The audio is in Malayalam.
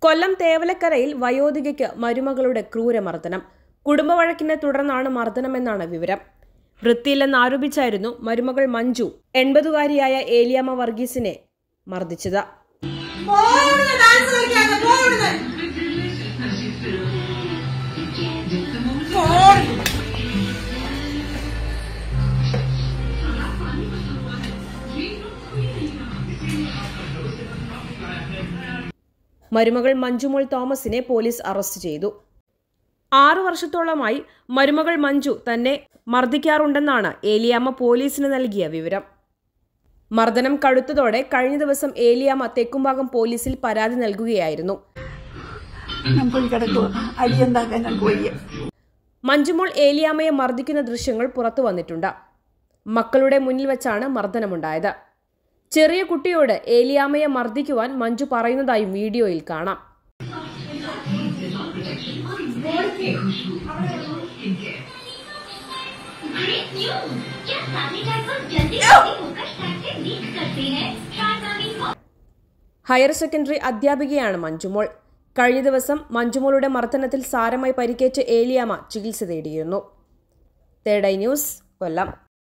കൊല്ലം തേവലക്കരയിൽ വയോധികയ്ക്ക് മരുമകളുടെ ക്രൂരമർദ്ദനം കുടുംബവഴക്കിനെ തുടർന്നാണ് മർദ്ദനമെന്നാണ് വിവരം വൃത്തിയില്ലെന്നാരോപിച്ചായിരുന്നു മരുമകൾ മഞ്ജു എൺപതുകാരിയായ ഏലിയാമ്മ വർഗീസിനെ മർദ്ദിച്ചത് പോവിടുന്ന് ഡാൻസ് കളിക്കാതെ പോവിടുന്ന് പോടി. മരുമകൾ മഞ്ജുമോൾ തോമസിനെ പോലീസ് അറസ്റ്റ് ചെയ്തു ആറു വർഷത്തോളമായി മരുമകൾ മഞ്ജു തന്നെ മർദ്ദിക്കാറുണ്ടെന്നാണ് ഏലിയാമ്മ പോലീസിന് നൽകിയ വിവരം മർദ്ദനം കടുത്തതോടെ കഴിഞ്ഞ ദിവസം ഏലിയാമ്മ തെക്കുംഭാഗം പോലീസിൽ പരാതി നൽകുകയായിരുന്നു ഞാൻ പോയി കിടക്കുക അടിയുണ്ടാക്കാൻ ഞാൻ പോയി മഞ്ജുമോൾ ഏലിയാമ്മയെ മർദ്ദിക്കുന്ന ദൃശ്യങ്ങൾ പുറത്തു വന്നിട്ടുണ്ട് മക്കളുടെ മുന്നിൽ വെച്ചാണ് മർദ്ദനമുണ്ടായത് ചെറിയ കുട്ടിയോട് ഏലിയാമ്മയെ മർദ്ദിക്കുവാൻ മഞ്ജു പറയുന്നതായും വീഡിയോയിൽ കാണാം ग्रेट न्यूज क्या सारे डायपर जल्दी जल्दी होकर साइड से लीक करते हैं शारदानी को ഹയർ സെക്കൻഡറി അധ്യാപികയാണ് മഞ്ജുമോൾ കഴിഞ്ഞ ദിവസം മഞ്ജുമോളുടെ മർദ്ദനത്തിൽ സാരമായി പരിക്കേറ്റ ഏലിയാമ്മ ചികിത്സ തേടിയിരുന്നു തേർഡ് ഐ ന്യൂസ് കൊല്ലം